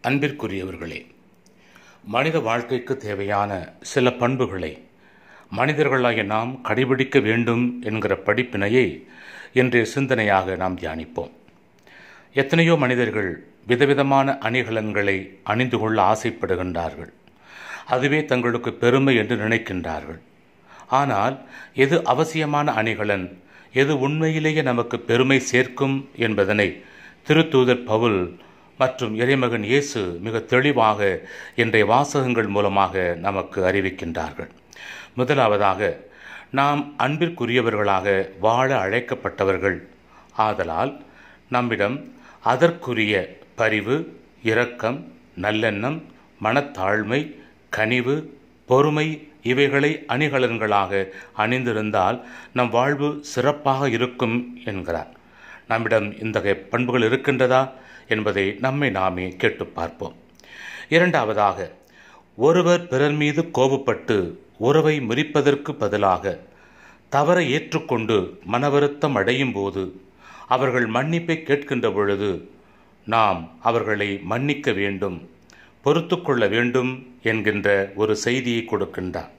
அன்பிற்குரியவர்களே மனித வாழ்க்கைக்கு தேவையான சில பண்புகளை மனிதர்களாகிய நாம் கடைபிடிக்க வேண்டும் என்கிற படிப்பினையை இன்றைய சிந்தனையாக நாம் தியானிப்போம் எத்தனையோ மனிதர்கள் விதவிதமான அணிகலன்களை அணிந்து கொள்ள ஆசைப்படுகின்றார்கள் அதுவே தங்களுக்கு பெருமை என்று நினைக்கின்றார்கள் ஆனால் எது அவசியமான அணிகலன் எது உண்மையிலேயே நமக்கு பெருமை சேர்க்கும் என்பதனை திருத்தூதர் பவுல் மற்றும் இறைமகன் இயேசு மிக தெளிவாக இன்றைய வாசகங்கள் மூலமாக நமக்கு அறிவிக்கின்றார்கள் முதலாவதாக நாம் அன்பிற்குரியவர்களாக வாழ அழைக்கப்பட்டவர்கள் ஆதலால் நம்மிடம் அதற்குரிய பரிவு இரக்கம் நல்லெண்ணம் மனத்தாழ்மை கனிவு பொறுமை இவைகளை அணிகலன்களாக அணிந்திருந்தால் நம் வாழ்வு சிறப்பாக இருக்கும் என்கிறார் நம்மிடம் இந்த பண்புகள் இருக்கின்றதா என்பதை நம்மை நாமே கேட்டு பார்ப்போம் இரண்டாவதாக ஒருவர் பிறர் மீது கோபப்பட்டு உறவை முறிப்பதற்கு பதிலாக தவறை ஏற்றுக்கொண்டு மனவருத்தம் அடையும் போது அவர்கள் மன்னிப்பை கேட்கின்ற பொழுது நாம் அவர்களை மன்னிக்க வேண்டும் பொறுத்து கொள்ள வேண்டும் என்கின்ற ஒரு செய்தியை கொடுக்கின்றார்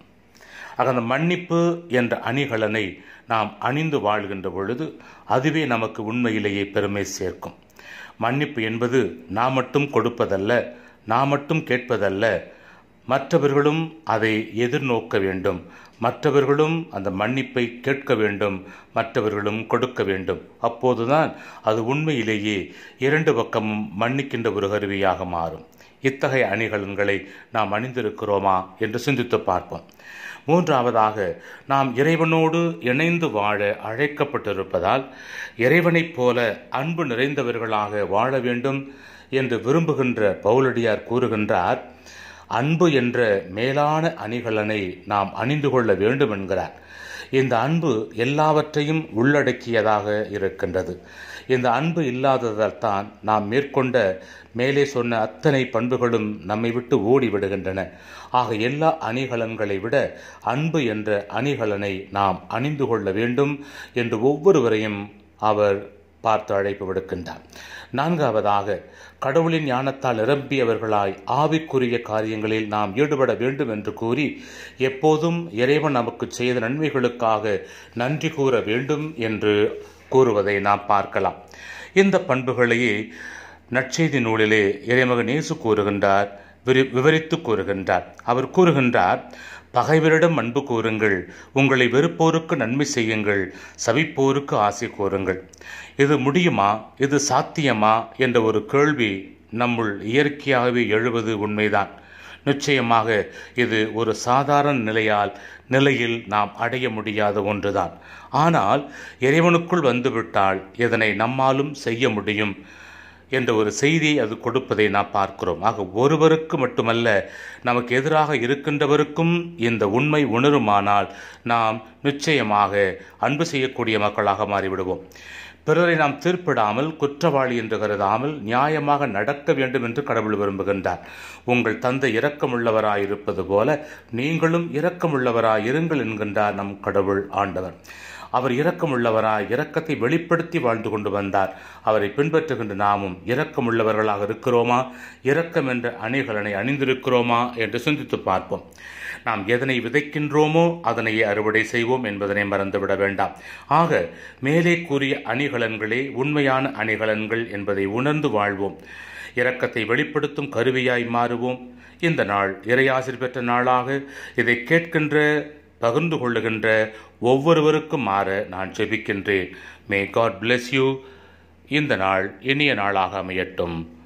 ஆக அந்த மன்னிப்பு என்ற அணிகலனை நாம் அணிந்து வாழ்கின்ற பொழுது அதுவே நமக்கு உண்மையிலேயே பெருமை சேர்க்கும் மன்னிப்பு என்பது நாம் மட்டும் கொடுப்பதல்ல நாம் மட்டும் கேட்பதல்ல மற்றவர்களும் அதை எதிர்நோக்க வேண்டும் மற்றவர்களும் அந்த மன்னிப்பை கேட்க வேண்டும் மற்றவர்களும் கொடுக்க வேண்டும் அப்போதுதான் அது உண்மையிலேயே இரண்டு பக்கமும் மன்னிக்கின்ற ஒரு கருவியாக மாறும் இத்தகைய அணிகலன்களை நாம் அணிந்திருக்கிறோமா என்று சிந்தித்து பார்ப்போம் மூன்றாவதாக நாம் இறைவனோடு இணைந்து வாழ அழைக்கப்பட்டிருப்பதால் இறைவனைப் போல அன்பு நிறைந்தவர்களாக வாழ வேண்டும் என்று விரும்புகின்ற பவுலடியார் கூறுகின்றார் அன்பு என்ற மேலான அணிகலனை நாம் அணிந்து கொள்ள வேண்டும் என்கிறார் இந்த அன்பு எல்லாவற்றையும் உள்ளடக்கியதாக இருக்கின்றது இந்த அன்பு இல்லாததால் தான் நாம் மேற்கொண்ட மேலே சொன்ன அத்தனை பண்புகளும் நம்மை விட்டு ஓடி விடுகின்றன ஆக எல்லா அணிகலன்களை விட அன்பு என்ற அணிகலனை நாம் அணிந்து கொள்ள வேண்டும் என்று ஒவ்வொருவரையும் அவர் பார்த்து அழைப்பு விடுக்கின்றார் நான்காவதாக கடவுளின் ஞானத்தால் நிரம்பியவர்களாய் ஆவிக்குரிய காரியங்களில் நாம் ஈடுபட வேண்டும் என்று கூறி எப்போதும் இறைவன் நமக்கு செய்த நன்மைகளுக்காக நன்றி கூற வேண்டும் என்று கூறுவதை நாம் பார்க்கலாம் இந்த பண்புகளையே நற்செய்தி நூலிலே இறைமகன் இயேசு கூறுகின்றார் விவரித்து கூறுகின்றார் அவர் கூறுகின்றார் பகைவரிடம் அன்பு கூறுங்கள் உங்களை வெறுப்போருக்கு நன்மை செய்யுங்கள் சவிப்போருக்கு ஆசை கூறுங்கள் இது முடியுமா இது சாத்தியமா என்ற ஒரு கேள்வி நம்முள் இயற்கையாகவே எழுவது உண்மைதான் நிச்சயமாக இது ஒரு சாதாரண நிலையால் நிலையில் நாம் அடைய முடியாத ஒன்றுதான் ஆனால் இறைவனுக்குள் வந்துவிட்டால் இதனை நம்மாலும் செய்ய முடியும் என்ற ஒரு செய்தியை அது கொடுப்பதை நாம் பார்க்கிறோம் ஆக ஒருவருக்கு மட்டுமல்ல நமக்கு எதிராக இருக்கின்றவருக்கும் இந்த உண்மை உணருமானால் நாம் நிச்சயமாக அன்பு செய்யக்கூடிய மக்களாக மாறிவிடுவோம் பிறரை நாம் தீர்ப்பிடாமல் குற்றவாளி என்று கருதாமல் நியாயமாக நடக்க வேண்டும் என்று கடவுள் விரும்புகின்றார் உங்கள் தந்தை இரக்கமுள்ளவராய் இருப்பது போல நீங்களும் இரக்கமுள்ளவராய் இருங்கள் என்கின்றார் நம் கடவுள் ஆண்டவர் அவர் இரக்கமுள்ளவராய் இரக்கத்தை வெளிப்படுத்தி வாழ்ந்து கொண்டு வந்தார் அவரை பின்பற்றுகின்ற நாமும் இரக்கமுள்ளவர்களாக இருக்கிறோமா இரக்கம் என்ற அணிகலனை அணிந்திருக்கிறோமா என்று சிந்தித்து பார்ப்போம் நாம் எதனை விதைக்கின்றோமோ அதனையே அறுவடை செய்வோம் என்பதனை மறந்துவிட வேண்டாம் ஆக மேலே கூறிய அணிகலன்களே உண்மையான அணிகலன்கள் என்பதை உணர்ந்து வாழ்வோம் இரக்கத்தை வெளிப்படுத்தும் கருவியாய் மாறுவோம் இந்த நாள் இறையாசிர் பெற்ற நாளாக இதை கேட்கின்ற பகிர்ந்து கொள்ளுகின்ற ஒவ்வொருவருக்கும் மாற நான் ஜெபிக்கின்றேன் மே காட் பிளெஸ் யூ இந்த நாள் இனிய நாளாக அமையட்டும்